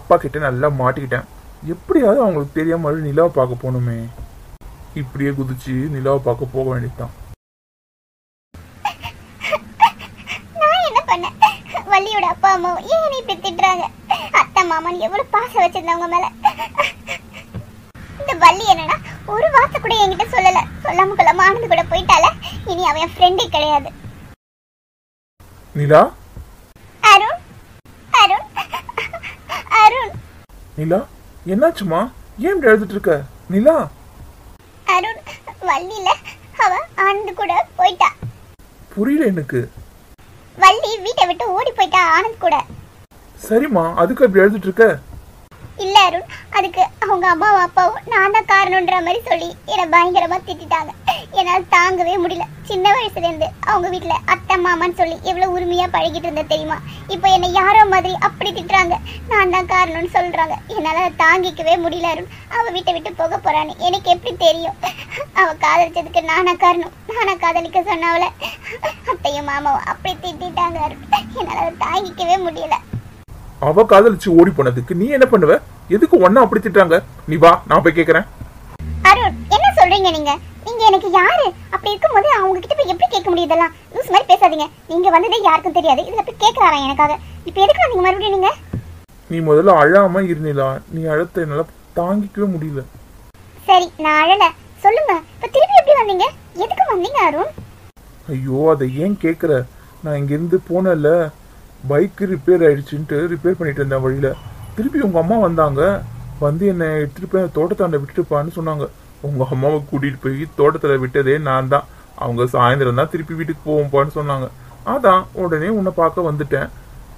அப்பா கிட்ட நல்லா மாட்டிக்கிட்டேன் எப்படியாவது அவங்களுக்கு தெரியாம நிலாவை பார்க்க போகணுமே இப்படியே குதிச்சு நிலாவை பார்க்க போக வேண்டியதுதான் நான் என்ன பண்ணேன் வள்ளியோட அப்பா அம்மாவும் ஏன் என்னை இப்படி திட்டுறாங்க அத்தை மாமன் எவ்வளவு பாசம் வச்சிருந்தவங்க மேல இந்த வள்ளி என்னன்னா ஒரு வார்த்தை கூட என்கிட்ட சொல்லல சொல்லாம கொள்ளாம ஆனந்து கூட போயிட்டால இனி அவன் என் ஃப்ரெண்டே கிடையாது நிலா அருண் அருண் அருண் நிலா என்னாச்சுமா ஏன் இப்படி எழுதிட்டு இருக்க நிலா அருண் வள்ளியில அவ ஆனந்து கூட போயிட்டா புரியல எனக்கு வள்ளி வீட்டை விட்டு ஓடி போயிட்டா ஆனந்த் கூட சரிம்மா அதுக்கு அப்படி எழுதிட்டு இருக்க இல்ல அருண் அதுக்கு அவங்க அம்மாவும் அப்பாவும் நான் தான் காரணம்ன்ற மாதிரி சொல்லி என்னை பயங்கரமா திட்டிட்டாங்க என்னால் தாங்கவே முடியல சின்ன வயசுல இருந்து அவங்க வீட்ல அத்தை மாமான்னு சொல்லி எவ்வளவு உரிமையா பழகிட்டு இருந்தேன் தெரியுமா இப்போ என்னை யாரோ மாதிரி அப்படி திட்டுறாங்க நான் தான் காரணம்னு சொல்றாங்க என்னால அதை தாங்கிக்கவே முடியல அருண் அவ வீட்டை விட்டு போக போறான்னு எனக்கு எப்படி தெரியும் அவ காதலிச்சதுக்கு நானா காரணம் நானா காதலிக்க சொன்னவள அத்தையும் மாமாவும் அப்படி திட்டிட்டாங்க அருண் என்னால அதை தாங்கிக்கவே முடியல அவ காதலிச்சு ஓடி போனதுக்கு நீ என்ன பண்ணுவ எதுக்கு ஒன்னா அப்படி திட்டாங்க நீ வா நான் போய் கேக்குறேன் அருண் என்ன சொல்றீங்க நீங்க நீங்க எனக்கு யாரு அப்படி இருக்கும்போது அவங்க கிட்ட போய் எப்படி கேட்க முடியும் இதெல்லாம் லூஸ் மாதிரி பேசாதீங்க நீங்க வந்ததே யாருக்கும் தெரியாது இதுல போய் கேக்குறாரா எனக்காக இப்போ எதுக்கு வந்தீங்க மறுபடியும் நீங்க நீ முதல்ல அழாம இருநிலா நீ அழுத்த என்னால தாங்கிக்கவே முடியல சரி நான் அழல சொல்லுங்க இப்ப திருப்பி எப்படி வந்தீங்க எதுக்கு வந்தீங்க அருண் ஐயோ அதை ஏன் கேக்குற நான் இங்க இருந்து போனல பைக் ரிப்பேர் ஆயிடுச்சுன்ட்டு ரிப்பேர் பண்ணிட்டு இருந்தேன் வழியில திருப்பி உங்க அம்மா வந்தாங்க வந்து என்னை எடுத்துட்டு போய் தோட்டத்தாண்ட விட்டுட்டுப்பான்னு சொன்னாங்க உங்க அம்மாவை கூட்டிட்டு போய் தோட்டத்துல விட்டதே நான் தான் அவங்க சாயந்தரம் தான் திருப்பி வீட்டுக்கு போவோம்ப்பான்னு சொன்னாங்க அதான் உடனே உன்னை பார்க்க வந்துட்டேன்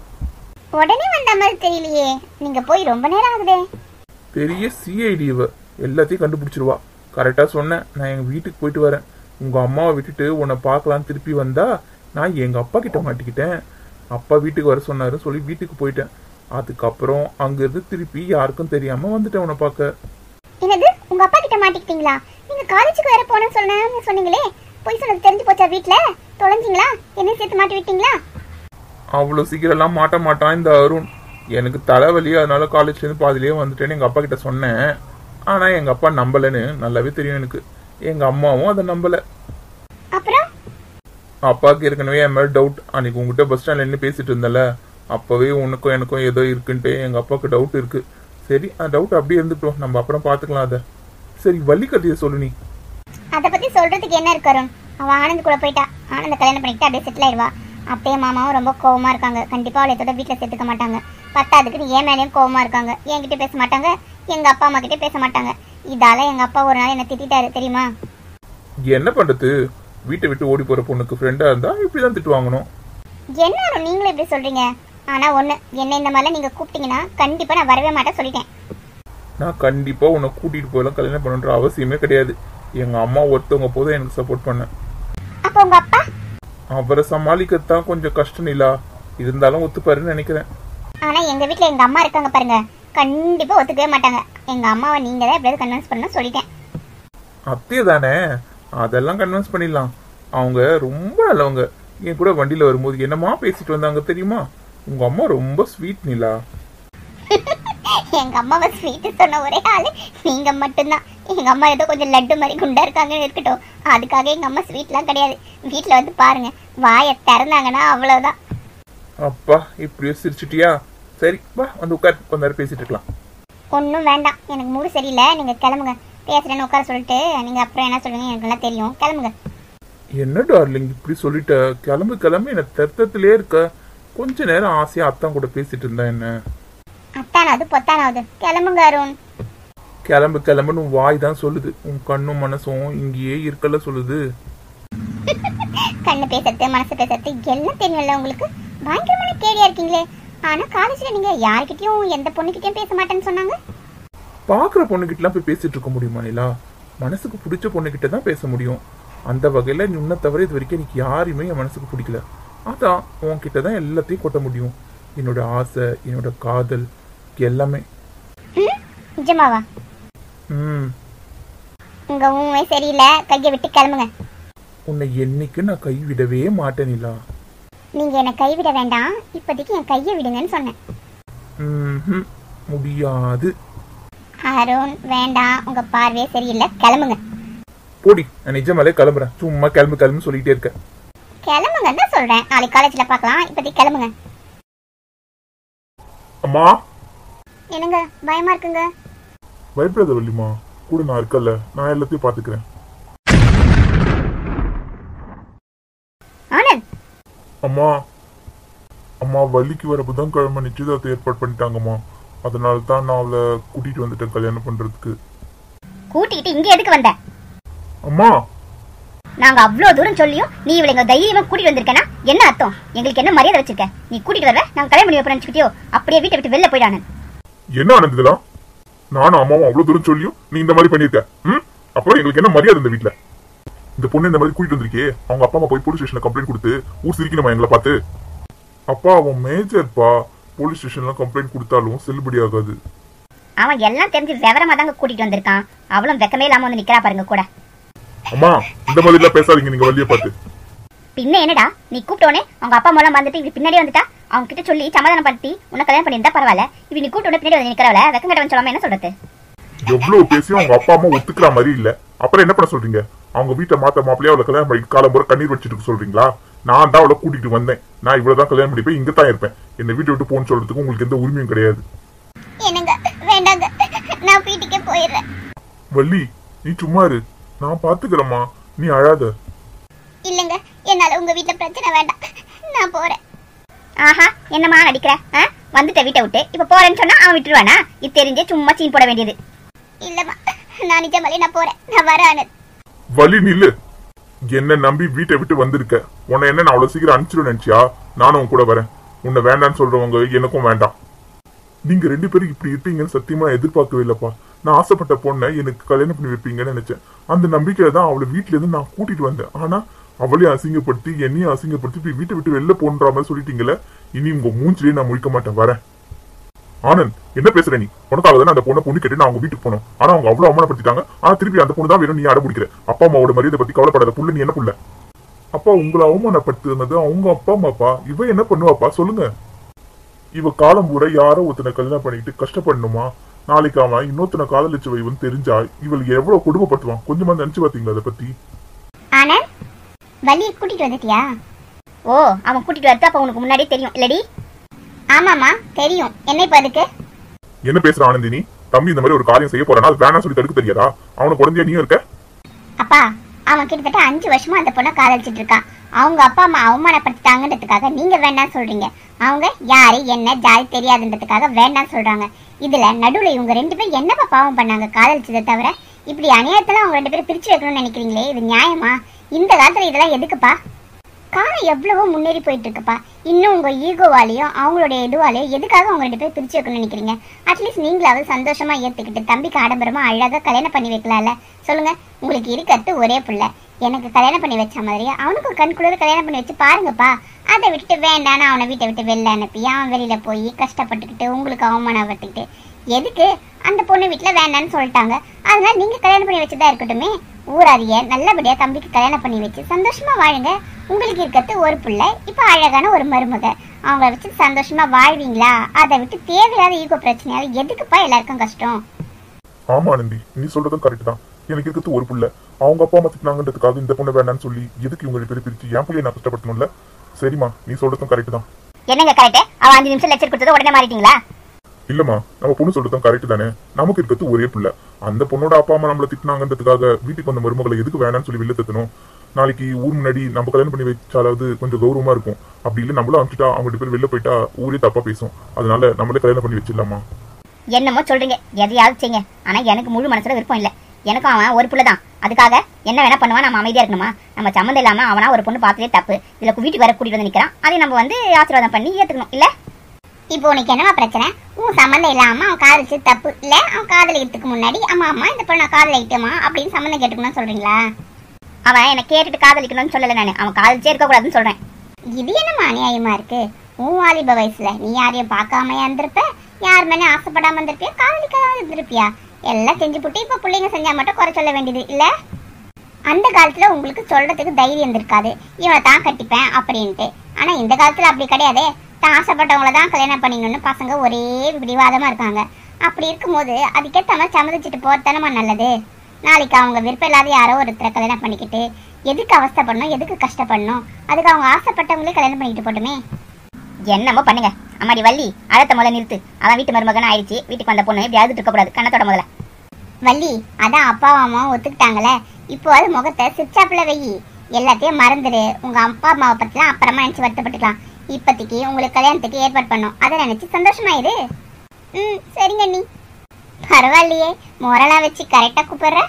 உடனே வந்த மாதிரி தெரியலையே நீங்க போய் ரொம்ப நேரம் ஆகுதே பெரிய சிஐடி இவ எல்லாத்தையும் கண்டுபிடிச்சிருவா கரெக்டா சொன்னேன் நான் எங்க வீட்டுக்கு போயிட்டு வரேன் உங்க அம்மாவை விட்டுட்டு உன்னை பார்க்கலான்னு திருப்பி வந்தா நான் எங்க அப்பா கிட்ட மாட்டிக்கிட்டேன் அப்பா வீட்டுக்கு வர சொன்னாரு சொல்லி வீட்டுக்கு போயிட்டேன் அதுக்கப்புறம் அங்க இருந்து திருப்பி யாருக்கும் தெரியாம வந்துட்டேன் உன்னை பார்க்க என்னது உங்க அப்பா கிட்ட மாட்டிக்கிட்டீங்களா நீங்க காலேஜுக்கு வேற போன சொன்னேன்னு சொன்னீங்களே போய் சொன்னது தெரிஞ்சு போச்சா வீட்ல தொலைஞ்சிங்களா என்ன சேர்த்து மாட்டி விட்டீங்களா அவ்வளவு சீக்கிரம் எல்லாம் மாட்ட மாட்டான் இந்த அருண் எனக்கு தலைவலி அதனால காலேஜ்ல இருந்து பாதிலேயே வந்துட்டேன்னு எங்க அப்பா கிட்ட சொன்னேன் ஆனா எங்க அப்பா நம்பலன்னு நல்லாவே தெரியும் எனக்கு எங்க அம்மாவும் அதை நம்பல அப்புறம் அப்பாவுக்கு ஏற்கனவே என் மேல டவுட் அன்னைக்கு உங்ககிட்ட பஸ் ஸ்டாண்ட்ல நின்று பேசிட்டு இருந்தல அப்பவே உனக்கும் எனக்கும் ஏதோ இருக்குன்ட்டு எங்க அப்பாவுக்கு டவுட் இருக்கு சரி அந்த டவுட் அப்படியே இருந்துட்டோம் நம்ம அப்புறம் பாத்துக்கலாம் அத சரி வள்ளி கதையை சொல்லு நீ அத பத்தி சொல்றதுக்கு என்ன இருக்கு அருண் அவ ஆனந்த் கூட போயிட்டா ஆனந்த கல்யாணம் பண்ணிட்டு அப்படியே செட்டில் ஆயிடுவா அப்பயே மாமாவும் ரொம்ப கோவமா இருக்காங்க கண்டிப்பா அவளை இதோட வீட்டுல சேர்த்துக்க மாட்டாங்க பத்தாதுக்கு என் மேலேயும் கோவமா இருக்காங்க என்கிட்ட பேச மாட்டாங்க எங்க அப்பா அம்மா கிட்ட பேச மாட்டாங்க இதால எங்க அப்பா ஒரு நாள் என்ன திட்டிட்டாரு தெரியுமா என்ன பண்றது வீட்டை விட்டு ஓடி போற பொண்ணுக்கு ஃப்ரெண்டா இருந்தா இப்படிதான் திட்டு வாங்கணும் என்ன அருண் நீங்களும் இப்படி சொல்றீங்க ஆனா ஒண்ணு என்ன இந்த மாதிரிலாம் நீங்க கூப்பிட்டீங்கன்னா கண்டிப்பா நான் வரவே மாட்டேன் சொல்லிட்டேன் நான் கண்டிப்பா உன்னை கூட்டிட்டு போயெல்லாம் கல்யாணம் பண்ணணுன்ற அவசியமே கிடையாது எங்க அம்மா ஒருத்தவங்க போதும் எனக்கு சப்போர்ட் பண்ண அப்போ உங்க அப்பா அவரை சமாளிக்கத்தான் கொஞ்சம் கஷ்டம் இல்லா இருந்தாலும் ஒத்துப்பாருன்னு நினைக்கிறேன் ஆனா எங்க வீட்ல எங்க அம்மா இருக்காங்க பாருங்க கண்டிப்பா ஒத்துக்கவே மாட்டாங்க எங்க அம்மாவை நீங்க தான் எப்படியாவது கன்வின்ஸ் பண்ணணும் சொல்லிட்டேன் அத்தையே தானே அதெல்லாம் கன்வின்ஸ் பண்ணிடலாம் அவங்க ரொம்ப நல்லவங்க என் கூட வண்டியில வரும்போது என்னமா பேசிட்டு வந்தாங்க தெரியுமா உங்க அம்மா ரொம்ப ஸ்வீட் நிலா எங்க அம்மாவை ஸ்வீட் சொன்ன ஒரே ஆளு நீங்க மட்டும்தான் எங்க அம்மா ஏதோ கொஞ்சம் லட்டு மாதிரி குண்டா இருக்காங்கன்னு இருக்கட்டும் அதுக்காக எங்க அம்மா ஸ்வீட்லாம் கிடையாது வீட்ல வந்து பாருங்க வாயை திறந்தாங்கன்னா அவ்வளவுதான் அப்பா இப்படியே சிரிச்சிட்டியா சரி வா வந்து உட்கார் கொஞ்ச நேரம் பேசிட்டு இருக்கலாம் ஒன்றும் வேண்டாம் எனக்கு மூடு சரியில்லை நீங்க கிளம்புங்க பேசுறேன்னு உட்கார சொல்லிட்டு நீங்க அப்புறம் என்ன சொல்லுவீங்க எனக்கு நல்லா தெரியும் கிளம்புங்க என்ன டார்லிங் இப்படி சொல்லிட்ட கிளம்பு கிளம்பு என்ன தர்த்தத்திலே இருக்க கொஞ்ச நேரம் ஆசையா அத்தான் கூட பேசிட்டு இருந்தா என்ன அத்தானாவது பொத்தானாவது கிளம்புங்க அருண் கிளம்பு கிளம்புன்னு உன் வாய் தான் சொல்லுது உன் கண்ணும் மனசும் இங்கேயே இருக்கல சொல்லுது கண்ணு பேசுறது மனசு பேசுறது எல்லாம் தெரியும்ல உங்களுக்கு பயங்கரமான கேடியா இருக்கீங்களே ஆனா காலேஜ்ல நீங்க யார்கிட்டயும் எந்த பொண்ணுகிட்டயும் பேச மாட்டேன்னு சொன்னாங்க பாக்குற பொண்ணுகிட்டலாம் போய் பேசிட்டு இருக்க முடியுமா நிலா மனசுக்கு பிடிச்ச பொண்ணுகிட்ட தான் பேச முடியும் அந்த வகையில நீ உன்னை தவிர இது வரைக்கும் எனக்கு யாரையுமே என் மனசுக்கு பிடிக்கல அதான் உன்கிட்ட தான் எல்லாத்தையும் கொட்ட முடியும் என்னோட ஆசை என்னோட காதல் எல்லாமே ம்? நிஜமாவா ம் உங்க உண்மை சரியில்லை கையை விட்டு கிளம்புங்க உன்னை என்னைக்கு நான் கைவிடவே மாட்டேன் நிலா நீங்க என்னை கைவிட வேண்டாம் இப்போதைக்கு என் கையை விடுங்கன்னு சொன்னேன் ம்ஹும். முடியாது அருண் வேண்டாம் உங்க பார்வையே சரியில்லை கிளம்புங்க போடி நான் நிஜமாலே கிளம்புறேன் சும்மா கிளம்பு கிளம்பு சொல்லிட்டே இருக்க கிளம்புங்கன்னு தான் சொல்றேன் நாளைக்கு காலேஜ்ல பார்க்கலாம் இப்போதைக்கு கிளம்புங்க அம்மா என்னங்க பயமா இருக்குங்க பயப்படாத வள்ளிமா கூட நான் இருக்கல நான் எல்லாத்தையும் பாத்துக்கிறேன் ஆனந்த் அம்மா அம்மா வள்ளிக்கு வர புதன்கிழமை நிச்சயதார்த்தம் ஏற்பாடு பண்ணிட்டாங்கம்மா அதனால தான் நான் அவளை கூட்டிட்டு வந்துட்டேன் கல்யாணம் பண்றதுக்கு கூட்டிக்கிட்டு இங்க எதுக்கு வந்த அம்மா நாங்க அவ்வளவு தூரம் சொல்லியும் நீ இவளை எங்க தைரியமா கூட்டிட்டு வந்திருக்கனா என்ன அர்த்தம் எங்களுக்கு என்ன மரியாதை வச்சிருக்க நீ கூட்டிட்டு வருவ நாங்க கல்யாணம் பண்ணி வைப்போம் நினைச்சுக்கிட்டியோ அப்படியே வீட்டை விட்டு வெளில போயிடானு என்ன ஆனந்த் இதெல்லாம் நானும் அம்மாவும் அவ்வளவு தூரம் சொல்லியும் நீ இந்த மாதிரி பண்ணிருக்க ம் அப்புறம் எங்களுக்கு என்ன மரியாதை இந்த வீட்ல இந்த பொண்ணு இந்த மாதிரி கூட்டிட்டு வந்திருக்கே அவங்க அப்பா அம்மா போய் போலீஸ் ஸ்டேஷன்ல கம்ப்ளைண்ட் கொடுத்து ஊர் சிரிக்கணுமா எங்களை பார்த்து அப்பா அவன் மேஜர்ப்பா போலீஸ் ஸ்டேஷன்ல கம்ப்ளைண்ட் கொடுத்தாலும் செல்லுபடி ஆகாது அவன் எல்லாம் தெரிஞ்சு விவரமா தாங்க கூட்டிட்டு வந்திருக்கான் அவளும் வெக்கமே இல்லாம வந்து நிக்கிறா பாருங்க கூட அம்மா இந்த மாதிரி எல்லாம் பேசாதீங்க நீங்க வள்ளிய பார்த்து பின்ன என்னடா நீ கூப்பிட்டோனே அவங்க அப்பா மூலம் வந்துட்டு இப்படி பின்னாடியே வந்துட்டா அவங்க கிட்ட சொல்லி சமாதானம் படுத்தி உன்னை கல்யாணம் பண்ணியிருந்தா பரவாயில்ல இப்படி நீ கூப்பிட்டோட பின்னாடி வந்து நிக்கிறவள வெக்கம் கட்டவன் சொல்லாம என்ன சொல்றது எவ்வளவு பேசியும் அவங்க அப்பா அம்மா ஒத்துக்கிற மாதிரி இல்ல அப்புறம் என்ன பண்ண சொல்றீங்க அவங்க வீட்டை மாத்த மாப்பிளையா அவளை கல்யாணம் பண்ணி காலம் முறை கண்ணீர் வச்சுட்டு இருக்க சொல்றீங்களா நான் தான் அவளை கூட்டிட்டு வந்தேன் நான் இவ்வளவுதான் கல்யாணம் பண்ணிப்பேன் இங்க தான் இருப்பேன் என்னை வீட்டை விட்டு போன்னு சொல்றதுக்கு உங்களுக்கு எந்த உரிமையும் கிடையாது என்னங்க வேண்டாங்க நான் வீட்டுக்கே போயிடுறேன் வள்ளி நீ சும்மா இரு நான் பாத்துக்கிறேம்மா நீ அழாத இல்லங்க என்னால உங்க வீட்ல பிரச்சனை வேண்டாம் நான் போறேன் ஆஹா என்னம்மா நடிக்கிற ஆ? வந்துட்ட வீட்டை விட்டு இப்ப போறேன்னு சொன்னா அவன் விட்டுருவானா இது தெரிஞ்சே சும்மா சீன் போட வேண்டியது இல்லம்மா நான் நிஜமாலே நான் போறேன் நான் வரேன் ஆனந்த் வள்ளி நில்லு என்ன நம்பி வீட்டை விட்டு வந்திருக்க உன்னை என்ன நான் அவ்வளவு சீக்கிரம் அனுப்பிச்சிடும் நினைச்சியா நானும் உன் கூட வரேன் உன்னை வேண்டாம்னு சொல்றவங்க எனக்கும் வேண்டாம் நீங்க ரெண்டு பேரும் இப்படி இருப்பீங்கன்னு சத்தியமா நான் எதிர்பார்க்கவே இல்லப்பா நான் ஆசைப்பட்ட பொண்ணை எனக்கு கல்யாணம் பண்ணி வைப்பீங்கன்னு நினைச்சேன் அந்த நம்பிக்கையில தான் அவளை வீட்டுல இருந்து நான் கூட்டிட்டு வந்தேன் ஆனா அவளையும் அசிங்கப்படுத்தி என்னையும் அசிங்கப்படுத்தி இப்படி வீட்டை விட்டு வெளில போன்ற மாதிரி சொல்லிட்டீங்களே இனி உங்க மூஞ்சிலேயே நான் முழிக்க மாட்டேன் வரேன் ஆனந்த் என்ன பேசுற நீ உனக்காக தானே அந்த பொண்ணை பொண்ணு கேட்டு நான் அவங்க வீட்டுக்கு போனோம் ஆனா அவங்க அவ்வளவு அவமானப்படுத்திட்டாங்க ஆனா திருப்பி அந்த பொண்ணு தான் வேணும் நீ அடம்பிடிக்கிற அப்பா அம்மாவோட மரியாதை பத்தி கவலைப்படாத புள்ள நீ என்ன புள்ள அப்பா உங்களை அவமானப்படுத்துனது அவங்க அப்பா அம்மாப்பா இவ என்ன பண்ணுவாப்பா சொல்லுங்க இவ காலம் பூரா யாரோ ஒருத்தனை கல்யாணம் பண்ணிக்கிட்டு கஷ்டப்படணுமா நாளைக்கு அவன் இன்னொருத்தனை காதலிச்சு வைவன் தெரிஞ்சா இவள் எவ்வளவு கொடுமைப்படுத்துவான் கொஞ்சமா நினைச்சு பாத்தீங்களா அதை பத்தி ஆனந்த் வள்ளியை கூட்டிட்டு வந்துட்டியா ஓ அவன் கூட்டிட்டு வரது அப்ப உனக்கு முன்னாடியே தெரியும் இல்லடி ஆமாமா தெரியும் என்ன இப்ப அதுக்கு என்ன பேசுற ஆனந்தினி தம்பி இந்த மாதிரி ஒரு காரியம் செய்ய போறானா அது வேணாம் சொல்லி தடுக்க தெரியாதா அவனை குழந்தையா நீயும் இருக்க அப்பா அவன் கிட்டத்தட்ட அஞ்சு வருஷமா அந்த பொண்ணை காதலிச்சிட்டு இருக்கான் அவங்க அப்பா அம்மா அவமானப்படுத்திட்டாங்கன்றதுக்காக நீங்க வேண்டாம் சொல்றீங்க அவங்க யாரு என்ன ஜாதி தெரியாதுன்றதுக்காக வேண்டாம் சொல்றாங்க இதுல நடுவுல இவங்க ரெண்டு பேரும் என்னப்பா பாவம் பண்ணாங்க காதலிச்சதை தவிர இப்படி அநியாயத்துல அவங்க ரெண்டு பேரும் பிரிச்சு வைக்கணும்னு நினைக்கிறீங்களே இது நியாயமா இந்த காலத்துல இதெல்லாம் எதுக்குப்பா காலம் எவ்வளவோ முன்னேறி போயிட்டு இருக்குப்பா இன்னும் உங்க ஈகோவாலையும் அவங்களுடைய இதுவாலையும் எதுக்காக அவங்க ரெண்டு பேரும் பிரிச்சு வைக்கணும்னு நினைக்கிறீங்க அட்லீஸ்ட் நீங்களாவது சந்தோஷமா ஏத்துக்கிட்டு தம்பிக்கு ஆடம்பரமா அழகா கல்யாணம் பண்ணி வைக்கலாம்ல சொல்லுங்க உங்களுக்கு இருக்கிறது ஒரே புள்ள எனக்கு கல்யாணம் பண்ணி வச்ச மாதிரி அவனுக்கும் கண் குளிர கல்யாணம் பண்ணி வச்சு பாருங்கப்பா அதை விட்டுட்டு வேண்டான்னு அவனை வீட்டை விட்டு வெளில அனுப்பி அவன் வெளியில போய் கஷ்டப்பட்டுக்கிட்டு உங்களுக்கு அவமானப்பட்டுக்கிட்டு எதுக்கு அந்த பொண்ணு வீட்டுல வேண்டான்னு சொல்லிட்டாங்க அதனால நீங்க கல்யாணம் பண்ணி வச்சதா இருக்கட்டுமே ஊராதிய நல்லபடியா தம்பிக்கு கல்யாணம் பண்ணி வச்சு சந்தோஷமா வாழுங்க உங்களுக்கு இருக்கிறது ஒரு புள்ள இப்ப அழகான ஒரு மருமக அவங்கள வச்சு சந்தோஷமா வாழ்வீங்களா அதை விட்டு தேவையில்லாத ஈகோ பிரச்சனையால எதுக்குப்பா எல்லாருக்கும் கஷ்டம் ஆமா ஆனந்தி நீ சொல்றதும் கரெக்ட் தான் எனக்கு இருக்கிறது ஒரு புள்ள அவங்க அப்பா அம்மா திட்டினாங்கன்றதுக்காக இந்த பொண்ணு வேண்டாம்னு சொல்லி எதுக்கு இவங்க ரெண்டு பேரும் பிரிச்சு என் பிள்ளைய நான் கஷ்டப்படுத்தணும்ல சரிம்மா நீ சொல்றதும் கரெக்ட் தான் என்னங்க கரெக்ட் அவ அஞ்சு நிமிஷம் லெக்சர் கொடுத்தது உடனே மாறிட்டீங்களா இல்லம்மா நம்ம பொண்ணு சொல்றதும் கரெக்ட் தானே நமக்கு இருக்கிறது ஒரே புள்ள அந்த பொண்ணோட அப்பா அம்மா நம்மள திட்டினாங்கன்றதுக்காக வீட்டுக்கு வந்த மருமகளை எதுக்கு வேணாம்னு சொல்லி வெளில தத்தணும் நாளைக்கு ஊர் முன்னாடி நம்ம கல்யாணம் பண்ணி வச்சாலாவது கொஞ்சம் கௌரவமா இருக்கும் அப்படி இல்லை நம்மளும் அனுப்பிச்சிட்டா அவங்க ரெண்டு பேர் வெளில போயிட்டா ஊரே தப்பா பேசும் அதனால நம்மளே கல்யாணம் பண்ணி வச்சிடலாமா என்னமோ சொல்றீங்க எதையாவது செய்யுங்க ஆனா எனக்கு முழு மனசுல விருப்பம் இல்ல எனக்கும் அவன் ஒரு புள்ள தான் அதுக்காக என்ன வேணா பண்ணுவான் நம்ம அமைதியா இருக்கணுமா நம்ம சம்மந்தம் இல்லாம அவனா ஒரு பொண்ணு பார்த்ததே தப்பு இதுல வீட்டுக்கு வர கூட்டிட்டு வந்து நிக்கிறான் அதை நம்ம வந்து ஆசீர்வாதம் பண்ணி ஏத்துக்கணும் இல்ல இப்போ உனக்கு என்னவா பிரச்சனை உன் சம்மந்தம் இல்லாம அவன் காதலிச்சு தப்பு இல்ல அவன் காதலிக்கிறதுக்கு முன்னாடி அம்மா அம்மா இந்த பொண்ணை காதலிக்கிட்டோமா அப்படின்னு சம்மந்தம் கேட்டுக்கணும்னு சொல்றீங்களா அவன் என்ன கேட்டுட்டு காதலிக்கணும்னு சொல்லல நானு அவன் காதலிச்சே இருக்க கூடாதுன்னு சொல்றேன் இது என்னமா அநியாயமா இருக்கு உன் வாலிப வயசுல நீ யாரையும் பார்க்காம இருந்திருப்ப யார் மேலே ஆசைப்படாம இருந்திருப்பியா காதலிக்காம இருந்திருப்பியா எல்லாம் செஞ்சு போட்டு இப்ப பிள்ளைங்க செஞ்சா மட்டும் குறை சொல்ல வேண்டியது இல்ல அந்த காலத்துல உங்களுக்கு சொல்றதுக்கு தைரியம் இருந்திருக்காது இவனை தான் கட்டிப்பேன் அப்படின்ட்டு ஆனா இந்த காலத்துல அப்படி கிடையாதே தான் ஆசைப்பட்டவங்கள தான் கல்யாணம் பண்ணிக்கணும்னு பசங்க ஒரே பிடிவாதமா இருக்காங்க அப்படி இருக்கும்போது அதுக்கேற்ற மாதிரி சம்மதிச்சுட்டு போறதானமா நல்லது நாளைக்கு அவங்க விருப்பம் இல்லாத யாரோ ஒருத்தரை கல்யாணம் பண்ணிக்கிட்டு எதுக்கு அவஸ்தைப்படணும் எதுக்கு கஷ்டப்படணும் அதுக்கு அவங்க ஆசைப்பட்டவங்களே கல்யாணம் பண்ணிக்கிட்டு போட்டுமே என்னமோ பண்ணுங்க அம்மாடி வள்ளி அழத்த முதல்ல நிறுத்து அவன் வீட்டு மருமகன் ஆயிடுச்சு வீட்டுக்கு வந்த பொண்ணு இப்படி அழுதுட்டு இருக்கக்கூடாது கண்ணத்தோட முதல்ல வள்ளி அதான் அப்பா அம்மாவும் ஒத்துக்கிட்டாங்களே இப்போ அது முகத்தை சிச்சாப்புல வெயி எல்லாத்தையும் மறந்துடு உங்க அப்பா அம்மாவை பத்திலாம் அப்புறமா நினைச்சு வருத்தப்பட்டுக்கலாம் இப்போதைக்கு உங்களுக்கு கல்யாணத்துக்கு ஏற்பாடு பண்ணோம் அதை நினைச்சு சந்தோஷமாயிரு ம் சரிங்க நீ பரவாயில்லையே மொரலா வச்சு கரெக்டா கூப்பிடுற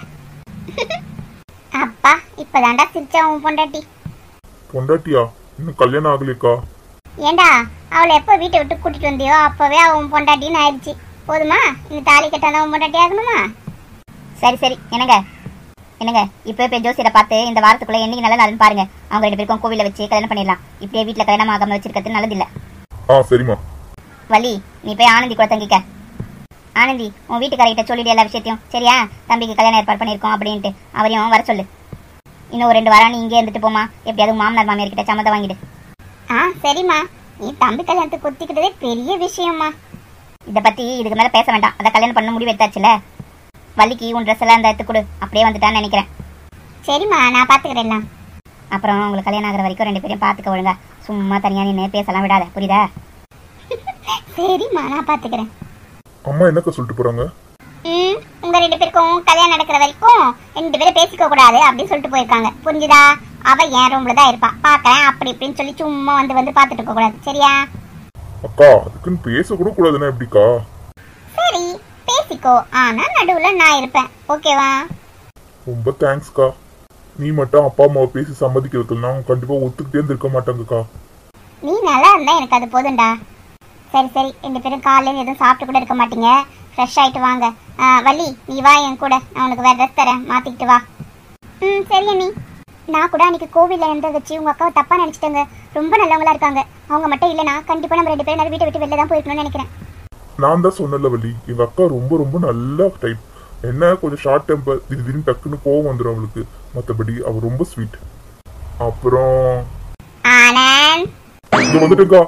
அப்பா இப்பதான்டா சிரிச்சா உன் பொண்டாட்டி பொண்டாட்டியா இன்னும் கல்யாணம் ஆகலைக்கா ஏண்டா அவளை எப்போ வீட்டை விட்டு கூட்டிட்டு வந்தியோ அப்பவே அவன் பொண்டாட்டின்னு ஆயிடுச்சு போதுமா இந்த தாலி கட்டாத உன் பொண்டாட்டி ஆகணுமா சரி சரி என்னங்க என்னங்க இப்போ போய் ஜோசியரை பார்த்து இந்த வாரத்துக்குள்ள என்னைக்கு நல்ல நாள்னு பாருங்க அவங்க ரெண்டு பேருக்கும் கோவில வச்சு கல்யாணம் பண்ணிடலாம் இப்படியே வீட்டில் கல்யாணம் ஆகாம வச்சிருக்கிறது நல்லதில்ல ஆ சரிம்மா வள்ளி நீ போய் ஆனந்தி கூட தங்கிக்க ஆனந்தி உன் வீட்டுக்காரர்கிட்ட சொல்லிடு எல்லா விஷயத்தையும் சரியா தம்பிக்கு கல்யாணம் ஏற்பாடு பண்ணியிருக்கோம் அப்படின்ட்டு அவரையும் வர சொல்லு இன்னும் ஒரு ரெண்டு வாரம் நீ இங்கே இருந்துட்டு போமா எப்படியாவது மாமனார் மாமியார் கிட்ட சம்மதம் வாங்கிடு ஆ சரிம்மா நீ தம்பி கல்யாணத்துக்கு ஒத்திக்கிட்டதே பெரிய விஷயம்மா இதை பத்தி இதுக்கு மேல பேச வேண்டாம் அதை கல்யாணம் பண்ண முடிவு எடுத்தாச்சுல வள்ளிக்கு உன் ட்ரெஸ் எல்லாம் அந்த எடுத்து கொடு அப்படியே வந்துட்டான்னு நினைக்கிறேன் சரிம்மா நான் பாத்துக்கிறேன் எல்லாம் அப்புறம் உங்களுக்கு கல்யாணம் ஆகிற வரைக்கும் ரெண்டு பேரையும் பார்த்துக்க ஒழுங்கா சும்மா தனியா நின்று பேசலாம் விடாத புரியுதா சரிம்மா நான் பாத்துக்கிறேன் அம்மா என்னக்கா சொல்லிட்டு போறாங்க ம் உங்க ரெண்டு பேருக்கும் கல்யாணம் நடக்கிற வரைக்கும் ரெண்டு பேரும் பேசிக்க கூடாது அப்படின்னு சொல்லிட்டு போயிருக்காங்க புரிஞ்சுதா அவ என் ரூம்ல தான் இருப்பா பாக்கறேன் அப்படி இப்படின்னு சொல்லி சும்மா வந்து வந்து பாத்துட்டு இருக்க கூடாது சரியா அக்கா அதுக்குன்னு பேசக்கூட கூடாதுன்னா எப்படிக்கா சரி பேசிக்கோ ஆனா நடுவுல நான் இருப்பேன் ஓகேவா ரொம்ப தேங்க்ஸ்க்கா நீ மட்டும் அப்பா அம்மாவை பேசி சம்மதிக்க வைக்கலனா அவங்க கண்டிப்பா ஒத்துக்கிட்டே இருக்க மாட்டாங்கக்கா நீ நல்லா இருந்தா எனக்கு அது போதும்டா சரி சரி ரெண்டு பேரும் காலையில எதுவும் சாப்பிட்டு கூட இருக்க மாட்டீங்க ஃப்ரெஷ் ஆயிட்டு வாங்க ஆ, வள்ளி நீ வா என் கூட நான் உனக்கு வேற ட்ரெஸ் தரேன் மாத்திக்கிட்டு வா ம் சரி அண்ணி நான் கூட அன்னைக்கு கோவில்ல இருந்த வச்சு உங்க அக்காவை தப்பா நினைச்சிட்டேங்க ரொம்ப நல்லவங்களா இருக்காங்க அவங்க மட்டும் இல்லைனா கண்டிப்பா நம்ம ரெண்டு பேரும் வீட்டை விட்டு வெளில தான் போயிருக்கணும்னு நினைக்கிறேன் நான் தான் சொன்னல வள்ளி எங்க அக்கா ரொம்ப ரொம்ப நல்ல டைப் என்ன கொஞ்சம் ஷார்ட் டெம்பர் திடீர்னு டக்குன்னு கோவம் வந்துடும் அவளுக்கு மற்றபடி அவ ரொம்ப ஸ்வீட் அப்புறம் ஆனந்த் இங்க வந்துட்டுக்கா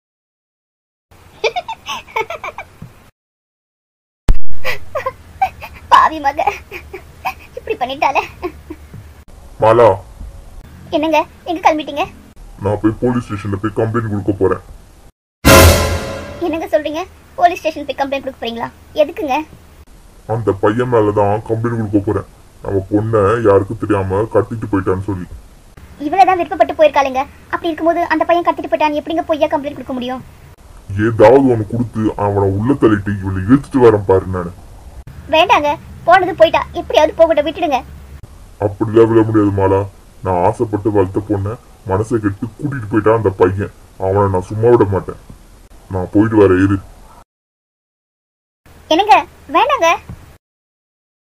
பாவி மக இப்படி பண்ணிட்டாலே மாலா என்னங்க எங்க கிளம்பிட்டீங்க நான் போய் போலீஸ் ஸ்டேஷன்ல போய் கம்ப்ளைண்ட் கொடுக்க போறேன் என்னங்க சொல்றீங்க போலீஸ் ஸ்டேஷன் போய் கம்ப்ளைண்ட் கொடுக்க போறீங்களா எதுக்குங்க அந்த பையன் மேலதான் கம்ப்ளைண்ட் கொடுக்க போறேன் நம்ம பொண்ணை யாருக்கும் தெரியாம கடத்திட்டு போயிட்டான்னு சொல்லி இவ்வளவுதான் விருப்பப்பட்டு போயிருக்காளுங்க அப்படி இருக்கும்போது அந்த பையன் கத்திட்டு போயிட்டான் எப்படிங்க பொய்யா கம்ப்ளைண்ட் கொடுக்க முடியும் ஏதாவது ஒண்ணு கொடுத்து அவனை உள்ள தள்ளிட்டு இவளை இழுத்துட்டு வரேன் பாரு நானு வேண்டாங்க போனது போயிட்டா எப்படியாவது போகட்ட விட்டுடுங்க அப்படிலாம் விட முடியாது மாலா நான் ஆசைப்பட்டு வளர்த்த பொண்ணை மனசை கெட்டு கூட்டிட்டு போயிட்டான் அந்த பையன் அவனை நான் சும்மா விட மாட்டேன் நான் போயிட்டு வரேன் இரு என்னங்க வேண்டாங்க